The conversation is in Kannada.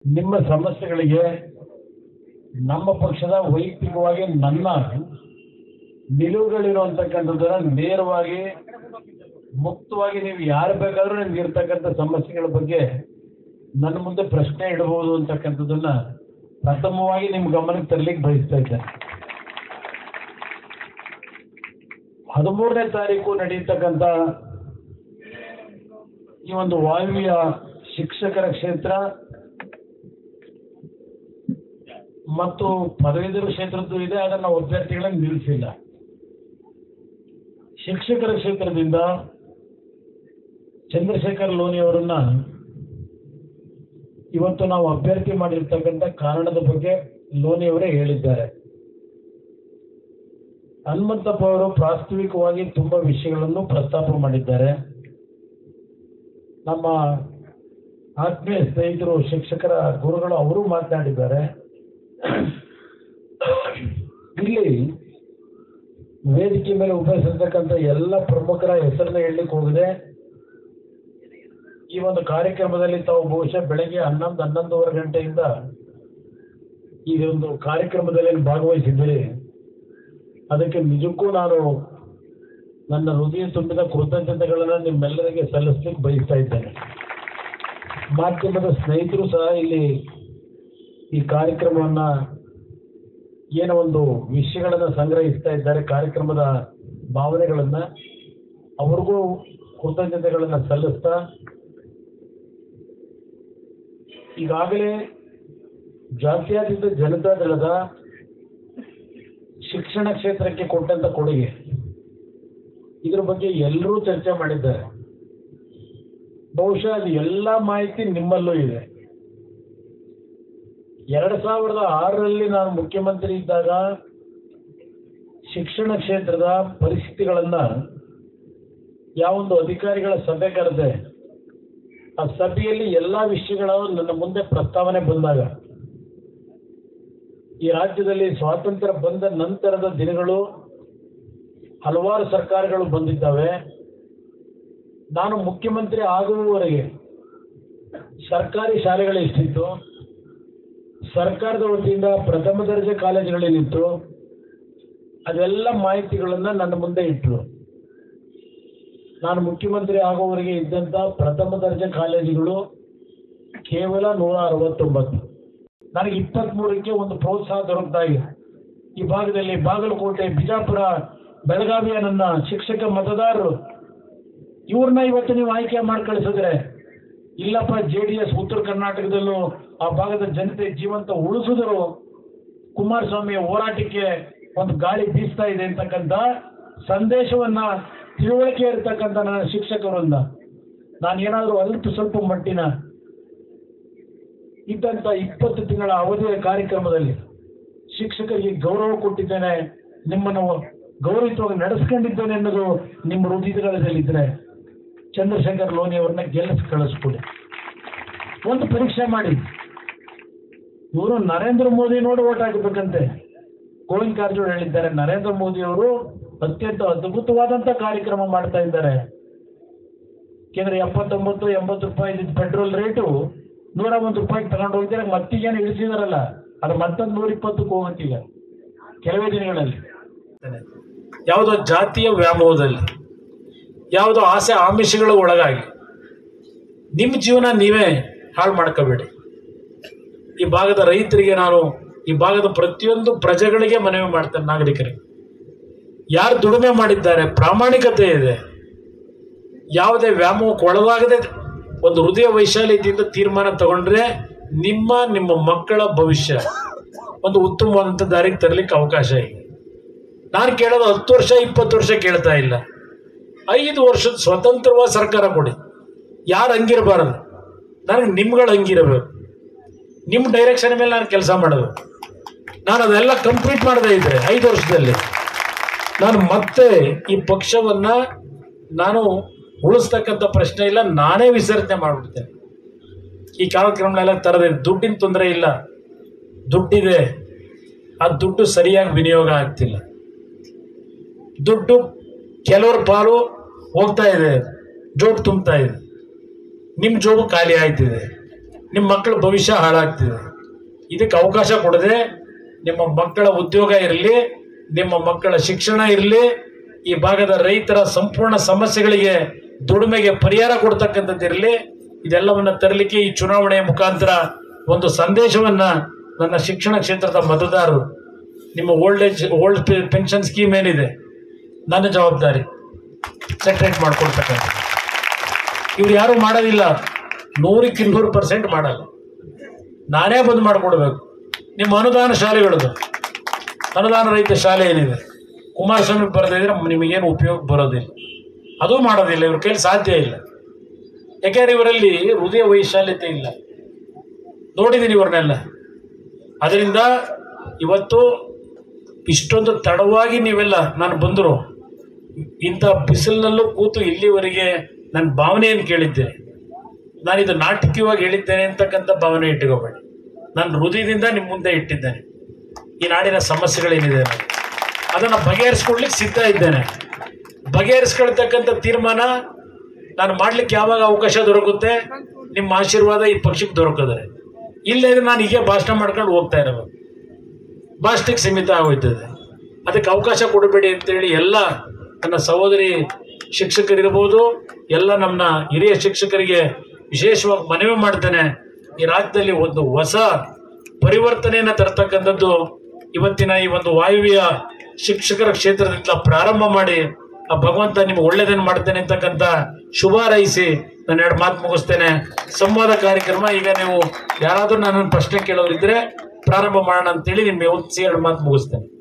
ನಿಮ್ಮ ಸಮಸ್ಯೆಗಳಿಗೆ ನಮ್ಮ ಪಕ್ಷದ ವೈಯಕ್ತಿಕವಾಗಿ ನನ್ನ ನಿಲುವುಗಳಿರು ಅಂತಕ್ಕಂಥದ್ದನ್ನ ನೇರವಾಗಿ ಮುಕ್ತವಾಗಿ ನೀವು ಯಾರು ಬೇಕಾದ್ರೂ ನಿಮ್ಗೆ ಇರ್ತಕ್ಕಂಥ ಸಮಸ್ಯೆಗಳ ಬಗ್ಗೆ ನನ್ನ ಮುಂದೆ ಪ್ರಶ್ನೆ ಇಡಬಹುದು ಅಂತಕ್ಕಂಥದ್ದನ್ನ ಪ್ರಥಮವಾಗಿ ನಿಮ್ಮ ಗಮನಕ್ಕೆ ತರಲಿಕ್ಕೆ ಬಯಸ್ತಾ ಇದ್ದೇನೆ ಹದಿಮೂರನೇ ತಾರೀಕು ನಡೆಯತಕ್ಕಂಥ ಈ ಒಂದು ವಾಯುವ್ಯ ಶಿಕ್ಷಕರ ಕ್ಷೇತ್ರ ಮತ್ತು ಪದವೀಧರ ಕ್ಷೇತ್ರದ್ದು ಇದೆ ಅದನ್ನು ನಾವು ಅಭ್ಯರ್ಥಿಗಳನ್ನು ನಿಲ್ಲಿಸಿಲ್ಲ ಶಿಕ್ಷಕರ ಕ್ಷೇತ್ರದಿಂದ ಚಂದ್ರಶೇಖರ್ ಲೋನಿ ಅವರನ್ನ ಇವತ್ತು ನಾವು ಅಭ್ಯರ್ಥಿ ಮಾಡಿರ್ತಕ್ಕಂಥ ಕಾರಣದ ಬಗ್ಗೆ ಲೋನಿ ಅವರೇ ಹೇಳಿದ್ದಾರೆ ಹನುಮಂತಪ್ಪ ಅವರು ಪ್ರಾಸ್ತಾವಿಕವಾಗಿ ತುಂಬಾ ವಿಷಯಗಳನ್ನು ಪ್ರಸ್ತಾಪ ಮಾಡಿದ್ದಾರೆ ನಮ್ಮ ಆತ್ಮೀಯ ಸ್ನೇಹಿತರು ಶಿಕ್ಷಕರ ಗುರುಗಳು ಅವರು ಮಾತನಾಡಿದ್ದಾರೆ ಇಲ್ಲಿ ವೇದಿಕೆ ಮೇಲೆ ಉಪಸ್ಥಿತಕ್ಕಂಥ ಎಲ್ಲ ಪ್ರಮುಖರ ಹೆಸರನ್ನ ಹೇಳಲಿಕ್ಕೆ ಹೋಗಿದೆ ಈ ಒಂದು ಕಾರ್ಯಕ್ರಮದಲ್ಲಿ ತಾವು ಬಹುಶಃ ಬೆಳಗ್ಗೆ ಹನ್ನೊಂದು ಹನ್ನೊಂದುವರೆ ಗಂಟೆಯಿಂದ ಈ ಒಂದು ಕಾರ್ಯಕ್ರಮದಲ್ಲಿ ಭಾಗವಹಿಸಿದ್ದೀರಿ ಅದಕ್ಕೆ ನಿಜಕ್ಕೂ ನಾನು ನನ್ನ ಹೃದಯ ತುಂಬಿದ ಕೃತಜ್ಞತೆಗಳನ್ನು ನಿಮ್ಮೆಲ್ಲರಿಗೆ ಸಲ್ಲಿಸ್ಲಿಕ್ಕೆ ಬಯಸ್ತಾ ಇದ್ದೇನೆ ಮಾಧ್ಯಮದ ಸ್ನೇಹಿತರು ಸಹ ಇಲ್ಲಿ ಈ ಕಾರ್ಯಕ್ರಮವನ್ನ ಏನೋ ಒಂದು ವಿಷಯಗಳನ್ನ ಸಂಗ್ರಹಿಸ್ತಾ ಇದ್ದಾರೆ ಕಾರ್ಯಕ್ರಮದ ಭಾವನೆಗಳನ್ನ ಅವ್ರಿಗೂ ಕೃತಜ್ಞತೆಗಳನ್ನ ಸಲ್ಲಿಸ್ತಾ ಈಗಾಗಲೇ ಜಾತ್ಯತೀತ ಜನತಾ ದಳದ ಶಿಕ್ಷಣ ಕ್ಷೇತ್ರಕ್ಕೆ ಕೊಟ್ಟಂತ ಕೊಡುಗೆ ಇದ್ರ ಬಗ್ಗೆ ಎಲ್ಲರೂ ಚರ್ಚೆ ಮಾಡಿದ್ದಾರೆ ಬಹುಶಃ ಅದು ಎಲ್ಲ ಮಾಹಿತಿ ನಿಮ್ಮಲ್ಲೂ ಇದೆ ಎರಡ್ ಸಾವಿರದ ಆರರಲ್ಲಿ ನಾನು ಮುಖ್ಯಮಂತ್ರಿ ಇದ್ದಾಗ ಶಿಕ್ಷಣ ಕ್ಷೇತ್ರದ ಪರಿಸ್ಥಿತಿಗಳನ್ನ ಯಾವೊಂದು ಅಧಿಕಾರಿಗಳ ಸಭೆ ಕರೆದೆ ಆ ಸಭೆಯಲ್ಲಿ ಎಲ್ಲಾ ವಿಷಯಗಳು ನನ್ನ ಮುಂದೆ ಪ್ರಸ್ತಾವನೆ ಬಂದಾಗ ಈ ರಾಜ್ಯದಲ್ಲಿ ಸ್ವಾತಂತ್ರ್ಯ ಬಂದ ನಂತರದ ದಿನಗಳು ಹಲವಾರು ಸರ್ಕಾರಗಳು ಬಂದಿದ್ದಾವೆ ನಾನು ಮುಖ್ಯಮಂತ್ರಿ ಆಗುವವರೆಗೆ ಸರ್ಕಾರಿ ಶಾಲೆಗಳು ಎಷ್ಟಿತ್ತು ಸರ್ಕಾರದ ವತಿಯಿಂದ ಪ್ರಥಮ ದರ್ಜೆ ಕಾಲೇಜುಗಳೇನಿತ್ತು ಅದೆಲ್ಲ ಮಾಹಿತಿಗಳನ್ನ ನನ್ನ ಮುಂದೆ ಇಟ್ಟರು ನಾನು ಮುಖ್ಯಮಂತ್ರಿ ಆಗುವವರೆಗೆ ಇದ್ದಂತ ಪ್ರಥಮ ದರ್ಜೆ ಕಾಲೇಜುಗಳು ಕೇವಲ ನೂರ ಅರವತ್ತೊಂಬತ್ತು ನನಗೆ ಇಪ್ಪತ್ಮೂರಕ್ಕೆ ಒಂದು ಪ್ರೋತ್ಸಾಹ ದೊರಕ್ತಾ ಇದೆ ಈ ಭಾಗದಲ್ಲಿ ಬಾಗಲಕೋಟೆ ಬಿಜಾಪುರ ಬೆಳಗಾವಿಯ ನನ್ನ ಶಿಕ್ಷಕ ಮತದಾರರು ಇವ್ರನ್ನ ಇವತ್ತು ನೀವು ಆಯ್ಕೆ ಮಾಡಿ ಕಳಿಸಿದ್ರೆ ಇಲ್ಲಪ್ಪ ಜೆ ಡಿ ಎಸ್ ಉತ್ತರ ಕರ್ನಾಟಕದಲ್ಲೂ ಆ ಭಾಗದ ಜನತೆ ಜೀವಂತ ಉಳಿಸಿದ್ರು ಕುಮಾರಸ್ವಾಮಿಯ ಹೋರಾಟಕ್ಕೆ ಒಂದು ಗಾಳಿ ಬೀಸ್ತಾ ಇದೆ ಅಂತಕ್ಕಂಥ ಸಂದೇಶವನ್ನ ತಿಳುವಳಿಕೆ ಇರತಕ್ಕಂಥ ನನ್ನ ಶಿಕ್ಷಕರಿಂದ ನಾನು ಏನಾದರೂ ಅಲ್ಪ ಸ್ವಲ್ಪ ಮಟ್ಟಿನ ಇದ್ದಂಥ ಇಪ್ಪತ್ತು ತಿಂಗಳ ಅವಧಿಯ ಕಾರ್ಯಕ್ರಮದಲ್ಲಿ ಶಿಕ್ಷಕರಿಗೆ ಗೌರವ ಕೊಟ್ಟಿದ್ದೇನೆ ನಿಮ್ಮನ್ನು ಗೌರವಿತವಾಗಿ ನಡೆಸ್ಕೊಂಡಿದ್ದೇನೆ ಅನ್ನೋದು ನಿಮ್ಮ ಹೃದಯದಲ್ಲಿದ್ದರೆ ಚಂದ್ರಶೇಖರ್ ಲೋನಿ ಅವ್ರನ್ನ ಗೆಲ್ಲಿಸಿ ಕಳಿಸ್ಕೊಡಿ ಒಂದು ಪರೀಕ್ಷೆ ಮಾಡಿ ಇವರು ನರೇಂದ್ರ ಮೋದಿ ನೋಡಿ ಓಟ್ ಹಾಕಬೇಕಂತೆ ಗೋವಿಂದ ಕಾರಜೋಳ ಹೇಳಿದ್ದಾರೆ ನರೇಂದ್ರ ಮೋದಿ ಅವರು ಅತ್ಯಂತ ಅದ್ಭುತವಾದಂತ ಕಾರ್ಯಕ್ರಮ ಮಾಡ್ತಾ ಇದ್ದಾರೆ ಯಾಕೆಂದ್ರೆ ಎಪ್ಪತ್ತೊಂಬತ್ತು ಎಂಬತ್ತು ರೂಪಾಯಿ ಇದ್ದಿದ್ದ ಪೆಟ್ರೋಲ್ ರೇಟು ನೂರ ಒಂದು ರೂಪಾಯಿಗೆ ತಗೊಂಡು ಹೋಗಿದ್ದಾರೆ ಮತ್ತೀಗೇನು ಇಳಿಸಿದಾರಲ್ಲ ಅದು ಮತ್ತೊಂದು ನೂರ ಇಪ್ಪತ್ತಕ್ಕೆ ಹೋಗಂತೀಗ ಕೆಲವೇ ದಿನಗಳಲ್ಲಿ ಯಾವುದೋ ಜಾತಿಯ ವ್ಯಾಮೋಹದಲ್ಲಿ ಯಾವುದೋ ಆಸೆ ಆಮಿಷಗಳ ಒಳಗಾಗಿ ನಿಮ್ಮ ಜೀವನ ನೀವೇ ಹಾಳು ಮಾಡ್ಕೋಬೇಡಿ ಈ ಭಾಗದ ರೈತರಿಗೆ ನಾನು ಈ ಭಾಗದ ಪ್ರತಿಯೊಂದು ಪ್ರಜೆಗಳಿಗೆ ಮನವಿ ಮಾಡ್ತೇನೆ ನಾಗರಿಕರಿಗೆ ಯಾರು ದುಡಿಮೆ ಮಾಡಿದ್ದಾರೆ ಪ್ರಾಮಾಣಿಕತೆ ಇದೆ ಯಾವುದೇ ವ್ಯಾಮೋಹಕ್ಕೆ ಒಳಗಾಗದೆ ಒಂದು ಹೃದಯ ವೈಶಾಲ್ಯತೆಯಿಂದ ತೀರ್ಮಾನ ತಗೊಂಡ್ರೆ ನಿಮ್ಮ ನಿಮ್ಮ ಮಕ್ಕಳ ಭವಿಷ್ಯ ಒಂದು ಉತ್ತಮವಾದಂಥ ದಾರಿಗೆ ತರಲಿಕ್ಕೆ ಅವಕಾಶ ಇದೆ ನಾನು ಕೇಳೋದು ಹತ್ತು ವರ್ಷ ಇಪ್ಪತ್ತು ವರ್ಷ ಕೇಳ್ತಾ ಇಲ್ಲ ಐದು ವರ್ಷದ ಸ್ವತಂತ್ರವಾದ ಸರ್ಕಾರ ಕೊಡಿ ಯಾರು ಹಂಗಿರಬಾರದು ನನಗೆ ನಿಮ್ಗಳು ಹಂಗಿರಬೇಕು ನಿಮ್ಮ ಡೈರೆಕ್ಷನ್ ಮೇಲೆ ನಾನು ಕೆಲಸ ಮಾಡೋದು ನಾನು ಅದೆಲ್ಲ ಕಂಪ್ಲೀಟ್ ಮಾಡದೇ ಇದ್ದೆ ಐದು ವರ್ಷದಲ್ಲಿ ನಾನು ಮತ್ತೆ ಈ ಪಕ್ಷವನ್ನ ನಾನು ಉಳಿಸ್ತಕ್ಕಂಥ ಪ್ರಶ್ನೆ ಇಲ್ಲ ನಾನೇ ವಿಸರ್ಜನೆ ಮಾಡಿಬಿಡ್ತೇನೆ ಈ ಕಾರ್ಯಕ್ರಮಗಳೆಲ್ಲ ತರದೆ ದುಡ್ಡಿನ ತೊಂದರೆ ಇಲ್ಲ ದುಡ್ಡಿದೆ ಆ ದುಡ್ಡು ಸರಿಯಾಗಿ ವಿನಿಯೋಗ ಆಗ್ತಿಲ್ಲ ದುಡ್ಡು ಕೆಲವ್ರ ಪಾಲು ಹೋಗ್ತಾ ಇದೆ ಜೋಬ್ ತುಂಬ್ತಾ ಇದೆ ನಿಮ್ಮ ಜೋಬು ಖಾಲಿ ಆಯ್ತಿದೆ ನಿಮ್ಮ ಮಕ್ಕಳ ಭವಿಷ್ಯ ಹಾಳಾಗ್ತಿದೆ ಇದಕ್ಕೆ ಅವಕಾಶ ಕೊಡದೆ ನಿಮ್ಮ ಮಕ್ಕಳ ಉದ್ಯೋಗ ಇರಲಿ ನಿಮ್ಮ ಮಕ್ಕಳ ಶಿಕ್ಷಣ ಇರಲಿ ಈ ಭಾಗದ ರೈತರ ಸಂಪೂರ್ಣ ಸಮಸ್ಯೆಗಳಿಗೆ ದುಡಿಮೆಗೆ ಪರಿಹಾರ ಕೊಡ್ತಕ್ಕಂಥದ್ದಿರಲಿ ಇದೆಲ್ಲವನ್ನ ತರಲಿಕ್ಕೆ ಈ ಚುನಾವಣೆಯ ಮುಖಾಂತರ ಒಂದು ಸಂದೇಶವನ್ನ ನನ್ನ ಶಿಕ್ಷಣ ಕ್ಷೇತ್ರದ ಮತದಾರರು ನಿಮ್ಮ old age old pension scheme ಏನಿದೆ ನನ್ನ ಜವಾಬ್ದಾರಿ ಸೆಟ್ರೇಟ್ ಮಾಡ್ಕೊಡ್ತಕ್ಕಂಥ ಇವ್ರು ಯಾರು ಮಾಡೋದಿಲ್ಲ ನೂರಕ್ಕೆ ಇನ್ನೂರು ಪರ್ಸೆಂಟ್ ಮಾಡಲ್ಲ ನಾನೇ ಬಂದು ಮಾಡಿಕೊಡ್ಬೇಕು ನಿಮ್ಮ ಅನುದಾನ ಶಾಲೆಗಳದು ಅನುದಾನ ರಹಿತ ಶಾಲೆ ಏನಿದೆ ಕುಮಾರಸ್ವಾಮಿ ಬರೆದಿದ್ರೆ ನಿಮಗೇನು ಉಪಯೋಗ ಬರೋದಿಲ್ಲ ಅದು ಮಾಡೋದಿಲ್ಲ ಇವ್ರ ಕೈಲಿ ಸಾಧ್ಯ ಇಲ್ಲ ಯಾಕೆಂದ್ರೆ ಇವರಲ್ಲಿ ಹೃದಯ ವೈಶಾಲ್ಯತೆ ಇಲ್ಲ ನೋಡಿದ್ದೀನಿ ಇವ್ರನ್ನೆಲ್ಲ ಅದರಿಂದ ಇವತ್ತು ಇಷ್ಟೊಂದು ತಡವಾಗಿ ನೀವೆಲ್ಲ ನಾನು ಬಂದರು ಇಂಥ ಬಿಸಿಲಿನಲ್ಲೂ ಕೂತು ಇಲ್ಲಿವರೆಗೆ ನನ್ನ ಭಾವನೆಯನ್ನು ಕೇಳಿದ್ದೆ ನಾನಿದು ನಾಟಕೀಯವಾಗಿ ಹೇಳಿದ್ದೇನೆ ಅಂತಕ್ಕಂಥ ಭಾವನೆ ಇಟ್ಕೋಬೇಡಿ ನಾನು ಹೃದಯದಿಂದ ನಿಮ್ಮ ಮುಂದೆ ಇಟ್ಟಿದ್ದೇನೆ ಈ ನಾಡಿನ ಸಮಸ್ಯೆಗಳೇನಿದೆ ಅದನ್ನು ಬಗೆಹರಿಸ್ಕೊಡ್ಲಿಕ್ಕೆ ಸಿದ್ಧ ಇದ್ದೇನೆ ಬಗೆಹರಿಸ್ಕೊಳ್ತಕ್ಕಂಥ ತೀರ್ಮಾನ ನಾನು ಮಾಡ್ಲಿಕ್ಕೆ ಯಾವಾಗ ಅವಕಾಶ ದೊರಕುತ್ತೆ ನಿಮ್ಮ ಆಶೀರ್ವಾದ ಈ ಪಕ್ಷಕ್ಕೆ ದೊರಕಿದ್ರೆ ಇಲ್ಲೇ ನಾನು ಹೀಗೆ ಭಾಷಣ ಮಾಡ್ಕೊಂಡು ಹೋಗ್ತಾ ಇರೋದು ಭಾಷಣಕ್ಕೆ ಸೀಮಿತ ಆಗೋಯ್ತದೆ ಅದಕ್ಕೆ ಅವಕಾಶ ಕೊಡಬೇಡಿ ಅಂತೇಳಿ ಎಲ್ಲ ನನ್ನ ಸಹೋದರಿ ಶಿಕ್ಷಕರಿರ್ಬೋದು ಎಲ್ಲ ನಮ್ಮ ಹಿರಿಯ ಶಿಕ್ಷಕರಿಗೆ ವಿಶೇಷವಾಗಿ ಮನವಿ ಮಾಡ್ತೇನೆ ಈ ರಾಜ್ಯದಲ್ಲಿ ಒಂದು ಹೊಸ ಪರಿವರ್ತನೆಯನ್ನು ತರ್ತಕ್ಕಂಥದ್ದು ಇವತ್ತಿನ ಈ ಒಂದು ವಾಯುವ್ಯ ಶಿಕ್ಷಕರ ಕ್ಷೇತ್ರದಿಂದ ಪ್ರಾರಂಭ ಮಾಡಿ ಆ ಭಗವಂತ ನಿಮ್ಗೆ ಒಳ್ಳೇದನ್ನು ಮಾಡ್ತೇನೆ ಅಂತಕ್ಕಂಥ ಶುಭ ಹಾರೈಸಿ ನಾನು ಎರಡು ಮಾತು ಮುಗಿಸ್ತೇನೆ ಸಂವಾದ ಕಾರ್ಯಕ್ರಮ ಈಗ ನೀವು ಯಾರಾದರೂ ನನ್ನನ್ನು ಪ್ರಶ್ನೆ ಕೇಳೋರಿದ್ರೆ ಪ್ರಾರಂಭ ಮಾಡೋಣ ಅಂತೇಳಿ ನಿಮ್ಗೆ ಒತ್ತಿಸಿ ಎರಡು ಮಾತು ಮುಗಿಸ್ತೇನೆ